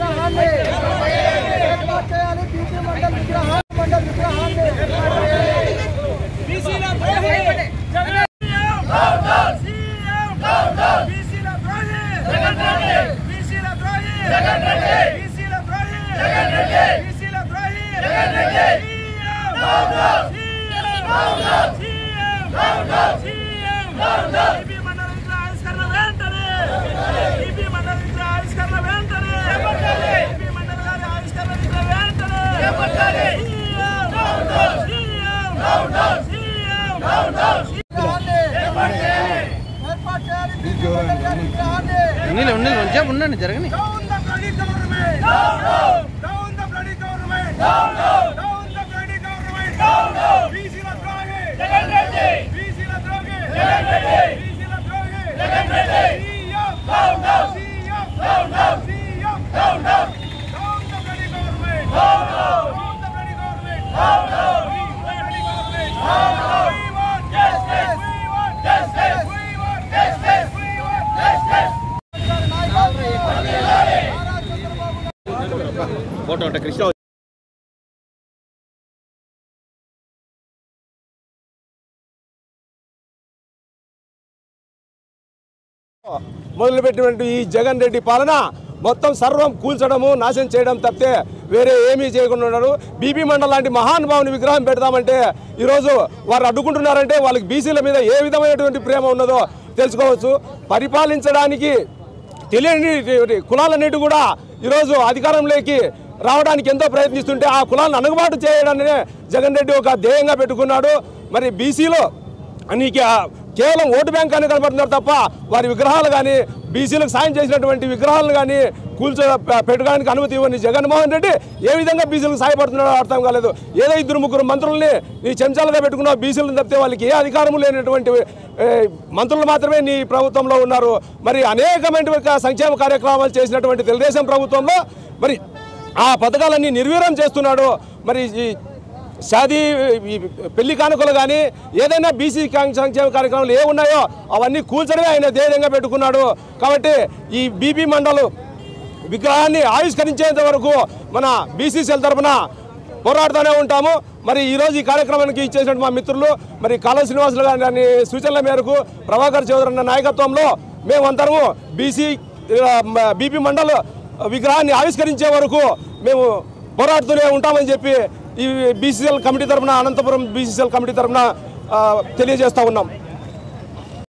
విగ్రహాన్ని ఏర్పాటు చేయాలి బీసీ మండల్ విగ్రహాన్ని మండల్ విగ్రహాన్ని బీసీల ద్రోహి జగన్ సీఎం బీసీల ద్రోహి జగన్ రెడ్డి బీసీల ద్రోహి జగన్ రెడ్డి బీసీల ద్రోహి జగన్ రెడ్డి బీసీల ద్రోహి Jagan Reddy CM CM CM ఈపీ మండల విగ్రహ ఆవిష్కరణ వెంటనే ఈపీ మండల విగ్రహ ఆవిష్కరణ వెంటనే ఈపీ మండల గారి ఆవిష్కరణ విగ్రహ వెంటనే సీఎం సీఎం సీఎం విగ్రహాన్ని ఏర్పాటు చేయాలి బీసీ మండల్ గారి విగ్రహాన్ని ఉన్నీళ్ళు ఉన్నీళ్ళు కొంచెం ఉండండి జరగని Down the bloody government! Down, down! Down the bloody government! Down, down! Down the bloody government! Down, down! బీసీల ద్రోహి! జగన్ రెడ్డి! బీసీల ద్రోహి! జగన్ రెడ్డి! బీసీల ద్రోహి! Jagan Reddy! CM! Down, down! CM! Down, down! CM! Down, down! Down the bloody government! Down, down! Down the bloody government! Down, down! We want bloody government! Down, down! We want justice! We want justice! We want justice! We want justice! Photo అంటే కృష్ణ మొదలుపెట్టినటువంటి ఈ జగన్ రెడ్డి పాలన మొత్తం సర్వం కూల్చడము నాశనం చేయడం తప్పితే వేరే ఏమీ చేయకుండా ఉన్నారు బీపీ మండల్ లాంటి మహానుభావుని విగ్రహం పెడతామంటే ఈరోజు వారు అడ్డుకుంటున్నారంటే వాళ్ళకి బీసీల మీద ఏ విధమైనటువంటి ప్రేమ ఉన్నదో తెలుసుకోవచ్చు పరిపాలించడానికి తెలియని కులాలన్నిటి కూడా ఈరోజు అధికారంలోకి రావడానికి ఎంతో ప్రయత్నిస్తుంటే ఆ కులాలను అణుగుబాటు చేయడాన్ని జగన్ రెడ్డి ఒక ధ్యేయంగా పెట్టుకున్నాడు మరి బీసీలో నీకు ఆ కేవలం ఓటు బ్యాంక్ అని కనబడుతున్నారు తప్ప వారి విగ్రహాలు కానీ బీసీలకు సాయం చేసినటువంటి విగ్రహాలను కానీ కూల్చో పెట్టడానికి అనుమతి ఇవ్వని జగన్మోహన్ రెడ్డి ఏ విధంగా బీసీలకు సాయపడుతున్నాడో అర్థం కాలేదు ఏదో ఇద్దరు ముగ్గురు మంత్రుల్ని నీ చెంచాలుగా పెట్టుకున్నావు బీసీలను తప్పితే వాళ్ళకి ఏ అధికారం లేనటువంటి ఏ, మంత్రులు మాత్రమే నీ ప్రభుత్వంలో ఉన్నారు మరి అనేకమైన సంక్షేమ కార్యక్రమాలు చేసినటువంటి తెలుగుదేశం ప్రభుత్వంలో మరి ఆ పథకాలన్నీ నిర్వీర్యం చేస్తున్నాడు మరి ఈ షాదీ ఈ పెళ్లి కానుకలు కానీ ఏదైనా బీసీ సంక్షేమ కార్యక్రమాలు ఏ ఉన్నాయో అవన్నీ కూల్చడమే ఆయన ధ్యేయంగా పెట్టుకున్నాడు కాబట్టి ఈ బీపీ మండలు విగ్రహాన్ని ఆవిష్కరించేంత వరకు మన బీసీసీఎల్ తరఫున పోరాడుతూనే ఉంటాము మరి ఈరోజు ఈ కార్యక్రమానికి ఇచ్చేసినట్టు మా మిత్రులు మరి కాళ శ్రీనివాసులు గారి సూచనల మేరకు ప్రభాకర్ చౌదరి అన్న నాయకత్వంలో మేమందరము బీసీ బీపీ మండల్ విగ్రహాన్ని ఆవిష్కరించే వరకు మేము పోరాడుతూనే ఉంటామని చెప్పి ఈ బీసీఎల్ కమిటీ తరఫున అనంతపురం బీసీసీఎల్ కమిటీ తరఫున తెలియజేస్తూ ఉన్నాం